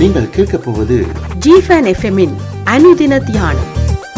நீங்கள் கேட்கப் போவது ஜிஃபன் எஃப்எம்மின் அனுதின தியானம்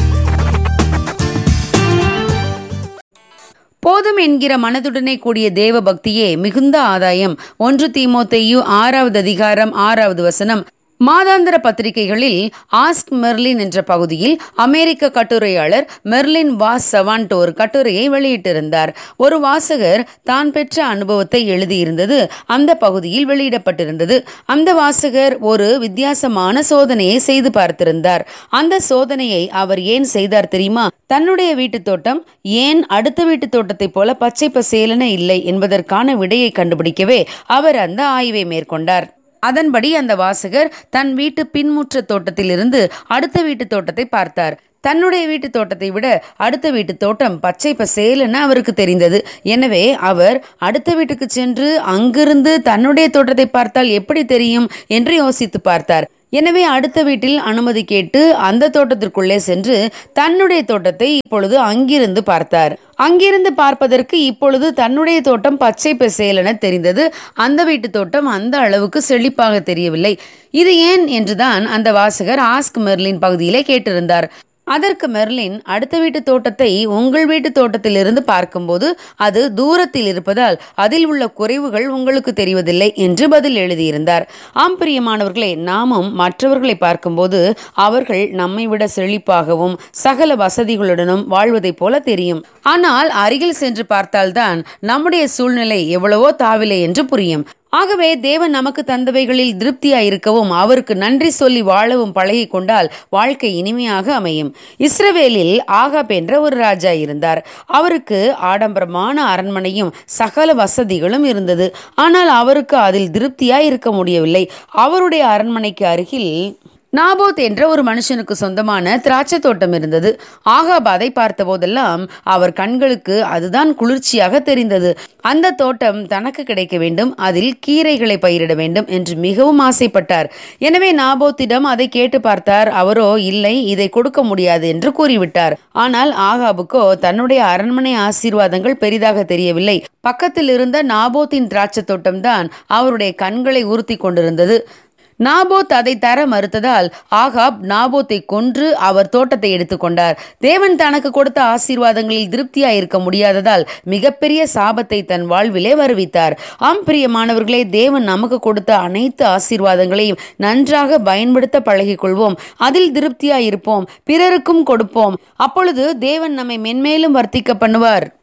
போதும் என்கிற மனதுடனே கூடிய தேவ பக்தியே மிகுந்த ஆதாயம் ஒன்று தீமோத்தேயு ஆறாவது அதிகாரம் ஆறாவது வசனம் மாதாந்திர பத்திரிகைகளில் ஆஸ்க் மெர்லின் என்ற பகுதியில் அமெரிக்க கட்டுரையாளர் மெர்லின் வாஸ் சவான்டோ ஒரு கட்டுரையை வெளியிட்டிருந்தார் ஒரு வாசகர் தான் பெற்ற அனுபவத்தை எழுதியிருந்தது அந்த பகுதியில் வெளியிடப்பட்டிருந்தது அந்த வாசகர் ஒரு வித்தியாசமான சோதனையை செய்து பார்த்திருந்தார் அந்த சோதனையை அவர் ஏன் செய்தார் தெரியுமா தன்னுடைய வீட்டு தோட்டம் ஏன் அடுத்த வீட்டு தோட்டத்தைப் போல பச்சை பசேலென இல்லை என்பதற்கான விடையை கண்டுபிடிக்கவே அவர் அந்த ஆய்வை மேற்கொண்டார் அதன்படி அந்த வாசகர் தன் வீட்டு பின்முற்ற தோட்டத்திலிருந்து அடுத்த வீட்டு தோட்டத்தை பார்த்தார் தன்னுடைய வீட்டு தோட்டத்தை விட அடுத்த வீட்டு தோட்டம் பச்சை பசேலென அவருக்கு தெரிந்தது எனவே அவர் அடுத்த வீட்டுக்கு சென்று அங்கிருந்து தன்னுடைய தோட்டத்தை பார்த்தால் எப்படி தெரியும் என்று யோசித்து பார்த்தார் எனவே அடுத்த வீட்டில் அனுமதி கேட்டு அந்த தோட்டத்திற்குள்ளே சென்று தன்னுடைய தோட்டத்தை இப்பொழுது அங்கிருந்து பார்த்தார் அங்கிருந்து பார்ப்பதற்கு இப்பொழுது தன்னுடைய தோட்டம் பச்சை பசேலென தெரிந்தது அந்த வீட்டு தோட்டம் அந்த அளவுக்கு செழிப்பாக தெரியவில்லை இது ஏன் என்றுதான் அந்த வாசகர் ஆஸ்க் மெர்லின் பகுதியிலே கேட்டிருந்தார் அதற்கு மெர்லின் அடுத்த வீட்டு தோட்டத்தை உங்கள் வீட்டு தோட்டத்திலிருந்து பார்க்கும்போது அது தூரத்தில் இருப்பதால் அதில் உள்ள குறைவுகள் உங்களுக்கு தெரிவதில்லை என்று பதில் எழுதியிருந்தார் ஆம் பிரியமானவர்களே நாமும் மற்றவர்களை பார்க்கும்போது அவர்கள் நம்மை விட செழிப்பாகவும் சகல வசதிகளுடனும் வாழ்வதைப் போல தெரியும் ஆனால் அருகில் சென்று பார்த்தால்தான் நம்முடைய சூழ்நிலை எவ்வளவோ தாவில்லை என்று புரியும் ஆகவே தேவன் நமக்கு தந்தவைகளில் திருப்தியாய் இருக்கவும் அவருக்கு நன்றி சொல்லி வாழவும் பழகி கொண்டால் வாழ்க்கை இனிமையாக அமையும் இஸ்ரவேலில் ஆகாப் என்ற ஒரு ராஜா இருந்தார் அவருக்கு ஆடம்பரமான அரண்மனையும் சகல வசதிகளும் இருந்தது ஆனால் அவருக்கு அதில் திருப்தியாய் இருக்க முடியவில்லை அவருடைய அரண்மனைக்கு அருகில் நாபோத் என்ற ஒரு மனுஷனுக்கு சொந்தமான திராட்சை தோட்டம் இருந்தது ஆகாப் அதை பார்த்தபோதெல்லாம் அவர் கண்களுக்கு அதுதான் குளிர்ச்சியாக தெரிந்தது அந்த தோட்டம் தனக்கு கிடைக்க வேண்டும் அதில் கீரைகளை பயிரிட வேண்டும் என்று மிகவும் ஆசைப்பட்டார் எனவே நாபோத்திடம் அதை கேட்டு பார்த்தார் அவரோ இல்லை இதை கொடுக்க முடியாது என்று கூறிவிட்டார் ஆனால் ஆகாபுக்கோ தன்னுடைய அரண்மனை ஆசீர்வாதங்கள் பெரிதாக தெரியவில்லை பக்கத்தில் இருந்த நாபோத்தின் திராட்சை தோட்டம்தான் அவருடைய கண்களை உறுத்தி கொண்டிருந்தது நாபோத் அதை தர மறுத்ததால் ஆகாப் நாபோத்தை கொன்று அவர் தோட்டத்தை எடுத்துக்கொண்டார் தேவன் தனக்கு கொடுத்த ஆசீர்வாதங்களில் திருப்தியாய் இருக்க முடியாததால் மிகப்பெரிய சாபத்தை தன் வாழ்விலே வருவித்தார் ஆம் பிரியமானவர்களே தேவன் நமக்கு கொடுத்த அனைத்து ஆசீர்வாதங்களையும் நன்றாக பயன்படுத்த பழகிக் கொள்வோம் அதில் திருப்தியாய் இருப்போம் பிறருக்கும் கொடுப்போம் அப்பொழுது தேவன் நம்மை மென்மேலும் வர்த்திக்க பண்ணுவார்